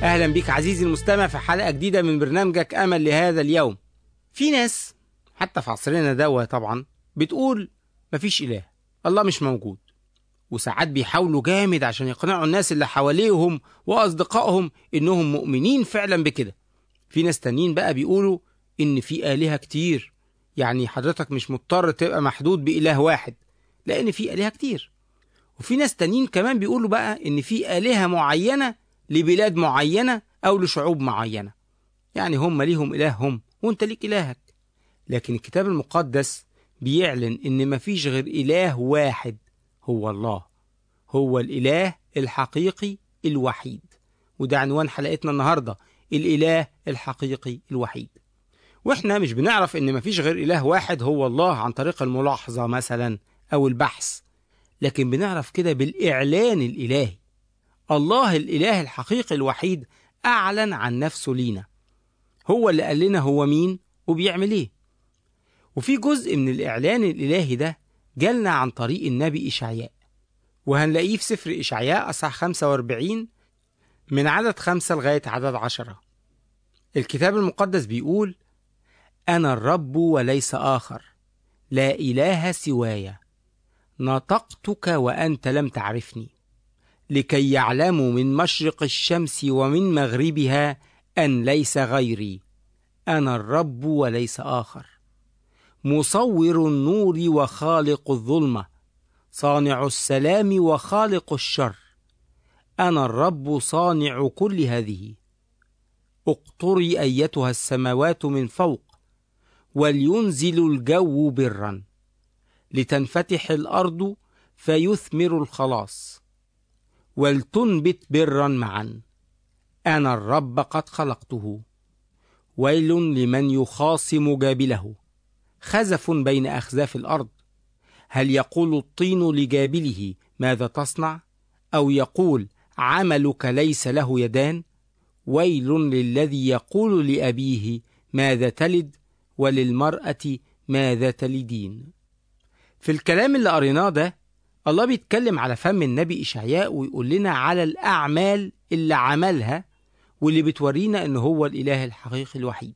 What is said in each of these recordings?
أهلا بك عزيزي المستمع في حلقة جديدة من برنامجك أمل لهذا اليوم في ناس حتى في عصرنا ده طبعا بتقول مفيش إله الله مش موجود وساعات بيحاولوا جامد عشان يقنعوا الناس اللي حواليهم وأصدقائهم إنهم مؤمنين فعلا بكده في ناس تانيين بقى بيقولوا إن في آلهة كتير يعني حضرتك مش مضطر تبقى محدود بإله واحد لأن في آلهة كتير وفي ناس تانيين كمان بيقولوا بقى إن في آلهة معينة لبلاد معينة أو لشعوب معينة يعني هم ليهم إلههم وأنت ليك إلهك لكن الكتاب المقدس بيعلن إن مفيش غير إله واحد هو الله هو الإله الحقيقي الوحيد وده عنوان حلقتنا النهاردة الإله الحقيقي الوحيد واحنا مش بنعرف ان مفيش غير اله واحد هو الله عن طريق الملاحظة مثلا او البحث لكن بنعرف كده بالاعلان الالهي الله الاله الحقيقي الوحيد اعلن عن نفسه لينا هو اللي قال لنا هو مين وبيعمل ايه وفي جزء من الاعلان الالهي ده جالنا عن طريق النبي اشعياء وهنلاقيه في سفر اشعياء اصحاح 45 من عدد خمسة لغاية عدد عشرة الكتاب المقدس بيقول أنا الرب وليس آخر لا إله سواي نطقتك وأنت لم تعرفني لكي يعلموا من مشرق الشمس ومن مغربها أن ليس غيري أنا الرب وليس آخر مصور النور وخالق الظلمة صانع السلام وخالق الشر أنا الرب صانع كل هذه اقطري أيتها السماوات من فوق ولينزل الجو برا لتنفتح الارض فيثمر الخلاص ولتنبت برا معا انا الرب قد خلقته ويل لمن يخاصم جابله خزف بين اخزاف الارض هل يقول الطين لجابله ماذا تصنع او يقول عملك ليس له يدان ويل للذي يقول لابيه ماذا تلد وللمرأة ماذا تلدين في الكلام اللي قريناه ده الله بيتكلم على فم النبي إشعياء ويقول لنا على الأعمال اللي عملها واللي بتورينا إن هو الإله الحقيقي الوحيد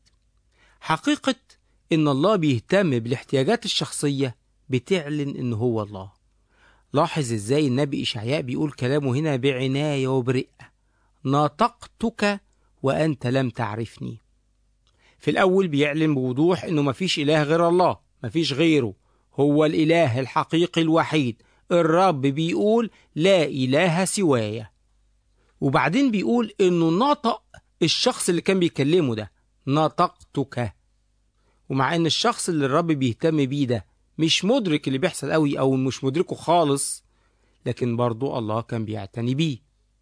حقيقة إن الله بيهتم بالاحتياجات الشخصية بتعلن إن هو الله لاحظ إزاي النبي إشعياء بيقول كلامه هنا بعناية وبرقة ناطقتك وأنت لم تعرفني في الأول بيعلن بوضوح إنه مفيش إله غير الله مفيش غيره هو الإله الحقيقي الوحيد الرب بيقول لا إله سوايا وبعدين بيقول إنه نطق الشخص اللي كان بيكلمه ده نطقتك ومع إن الشخص اللي الرب بيهتم بيه ده مش مدرك اللي بيحصل قوي أو مش مدركه خالص لكن برضو الله كان بيعتني بيه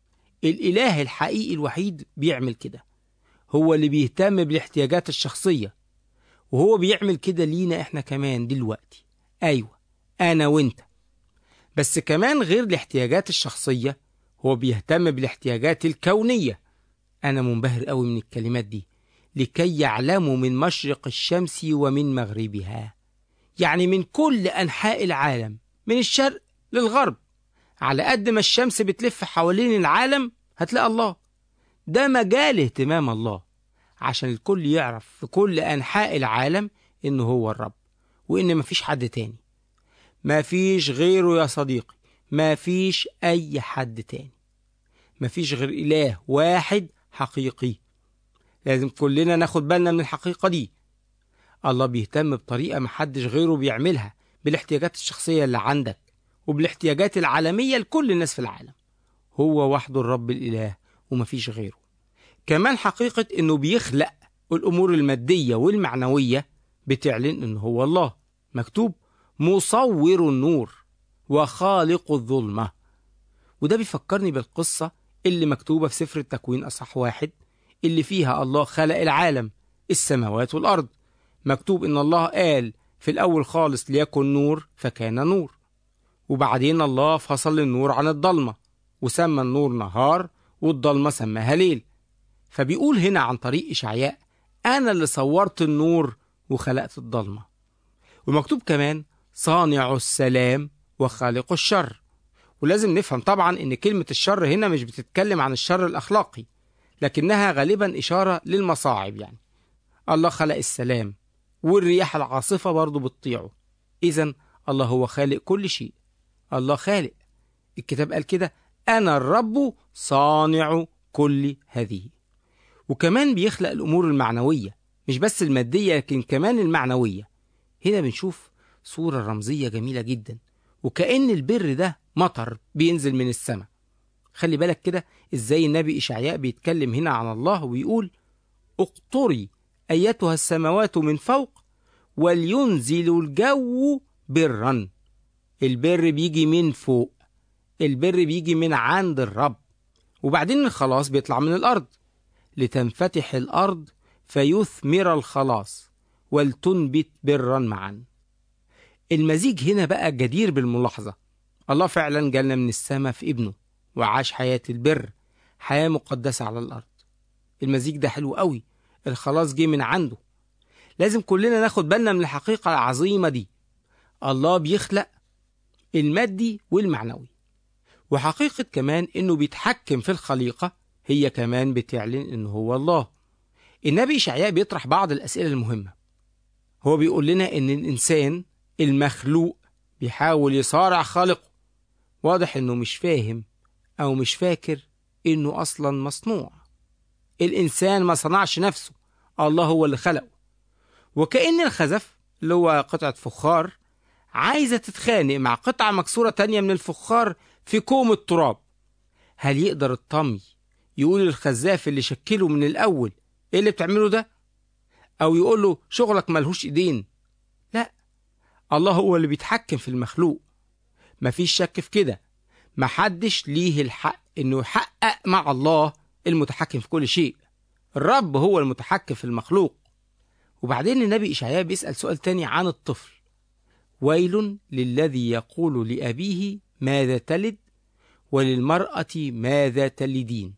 الإله الحقيقي الوحيد بيعمل كده هو اللي بيهتم بالاحتياجات الشخصية وهو بيعمل كده لينا احنا كمان دلوقتي ايوه انا وانت بس كمان غير الاحتياجات الشخصية هو بيهتم بالاحتياجات الكونية انا منبهر قوي من الكلمات دي لكي يعلموا من مشرق الشمس ومن مغربها يعني من كل انحاء العالم من الشرق للغرب على قد ما الشمس بتلف حوالين العالم هتلاقي الله ده مجال اهتمام الله عشان الكل يعرف في كل أنحاء العالم إنه هو الرب وإن مفيش حد تاني مفيش غيره يا صديقي مفيش أي حد تاني مفيش غير إله واحد حقيقي لازم كلنا ناخد بالنا من الحقيقة دي الله بيهتم بطريقة محدش غيره بيعملها بالاحتياجات الشخصية اللي عندك وبالاحتياجات العالمية لكل الناس في العالم هو وحده الرب الإله ومفيش غيره كمان حقيقة إنه بيخلق الأمور المادية والمعنوية بتعلن إنه هو الله مكتوب مصور النور وخالق الظلمة وده بيفكرني بالقصة اللي مكتوبة في سفر التكوين أصح واحد اللي فيها الله خلق العالم السماوات والأرض مكتوب إن الله قال في الأول خالص ليكن نور فكان نور وبعدين الله فصل النور عن الضلمة وسمى النور نهار والضلمة سماها ليل فبيقول هنا عن طريق إشعياء أنا اللي صورت النور وخلقت الضلمة ومكتوب كمان صانع السلام وخالق الشر ولازم نفهم طبعا ان كلمة الشر هنا مش بتتكلم عن الشر الأخلاقي لكنها غالبا إشارة للمصاعب يعني الله خلق السلام والرياح العاصفة برضه بتطيعه إذا الله هو خالق كل شيء الله خالق الكتاب قال كده أنا الرب صانع كل هذه وكمان بيخلق الأمور المعنوية مش بس المادية لكن كمان المعنوية هنا بنشوف صورة رمزية جميلة جدا وكأن البر ده مطر بينزل من السماء خلي بالك كده ازاي النبي إشعياء بيتكلم هنا عن الله ويقول اقطري أيتها السماوات من فوق ولينزل الجو برا البر بيجي من فوق البر بيجي من عند الرب وبعدين الخلاص بيطلع من الأرض لتنفتح الأرض فيثمر الخلاص ولتنبت برا معا المزيج هنا بقى جدير بالملاحظة الله فعلا جالنا من السماء في ابنه وعاش حياة البر حياة مقدسة على الأرض المزيج ده حلو قوي الخلاص جه من عنده لازم كلنا ناخد بالنا من الحقيقة العظيمة دي الله بيخلق المادي والمعنوي وحقيقة كمان إنه بيتحكم في الخليقة هي كمان بتعلن إنه هو الله النبي إشعياء بيطرح بعض الأسئلة المهمة هو بيقول لنا إن الإنسان المخلوق بيحاول يصارع خالقه واضح إنه مش فاهم أو مش فاكر إنه أصلا مصنوع الإنسان ما صنعش نفسه الله هو اللي خلقه وكأن الخزف اللي هو قطعة فخار عايزة تتخانق مع قطعة مكسورة تانية من الفخار في كوم التراب هل يقدر الطمي يقول للخزاف اللي شكله من الأول إيه اللي بتعمله ده؟ أو يقول له شغلك ملهوش إيدين لا الله هو اللي بيتحكم في المخلوق مفيش شك في كده محدش ليه الحق إنه يحقق مع الله المتحكم في كل شيء الرب هو المتحكم في المخلوق وبعدين النبي إشعياء بيسأل سؤال تاني عن الطفل ويل للذي يقول لأبيه ماذا تلد وللمرأة ماذا تلدين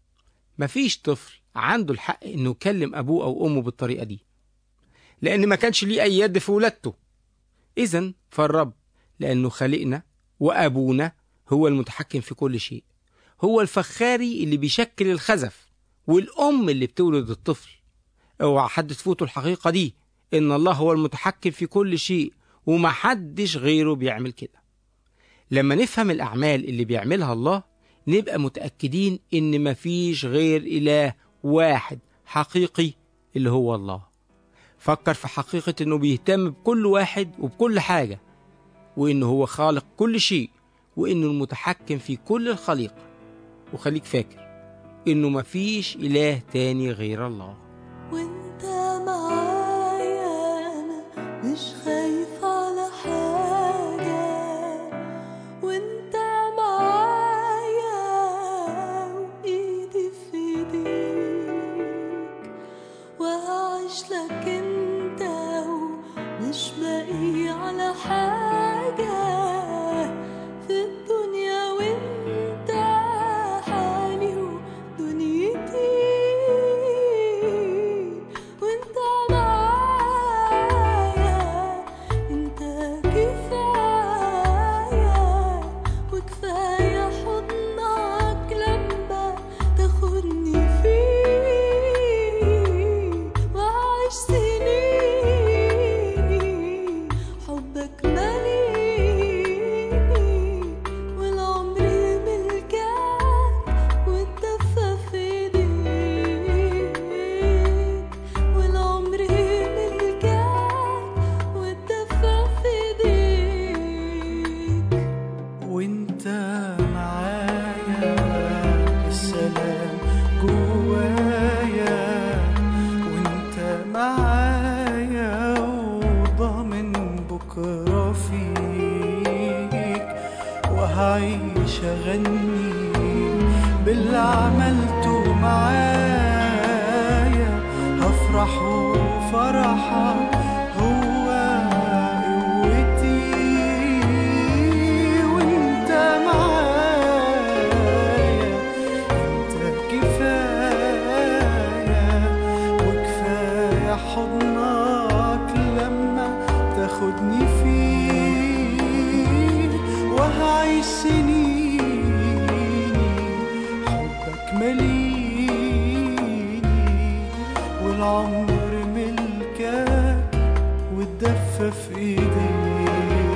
مفيش طفل عنده الحق انه يكلم ابوه او امه بالطريقه دي لان ما كانش ليه اي يد في ولادته اذا فالرب لانه خالقنا وابونا هو المتحكم في كل شيء هو الفخاري اللي بيشكل الخزف والام اللي بتولد الطفل اوعى حد تفوته الحقيقه دي ان الله هو المتحكم في كل شيء ومحدش غيره بيعمل كده لما نفهم الاعمال اللي بيعملها الله نبقى متاكدين ان مفيش غير اله واحد حقيقي اللي هو الله فكر في حقيقة انه بيهتم بكل واحد وبكل حاجة وانه هو خالق كل شيء وانه المتحكم في كل الخليقة وخليك فاكر انه مفيش اله تاني غير الله وانت معايا انا مش خايف على حاجة وانت معايا وايدي في ايديك وهعيش لك انت ومش باقي على حاجة في الدنيا وانت حالي ودنيتي وانت معايا انت كفاية وكفاية حضنك لما تاخدني فيه وعيش سنيني حبك ماليني والعمر ملكك والدفى في ايديك والعمر ملكك والدفى في ايديك وانت معايا السلام جوايا وانت معايا وضامن بكرة فيك وهعيش اغني باللي عملته معايا هفرح وفرحك هو قوتي وانت معايا انت كفاية وكفاية حضنك لما تاخدني فيه وهعيش سنيني حبك مليني والعمر ملكك والدفة في ايديك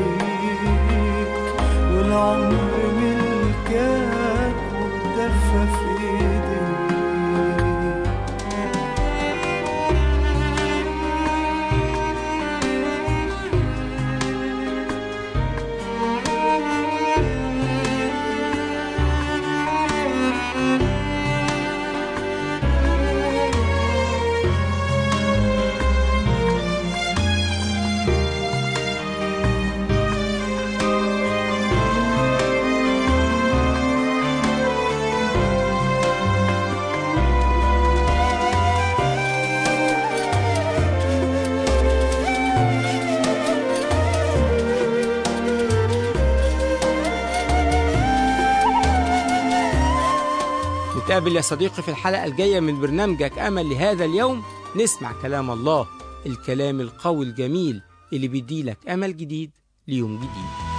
والعمر ملكك والدفة في ايديك نتقابل يا صديقي في الحلقة الجاية من برنامجك أمل لهذا اليوم نسمع كلام الله الكلام القوي الجميل اللي بيديلك أمل جديد ليوم جديد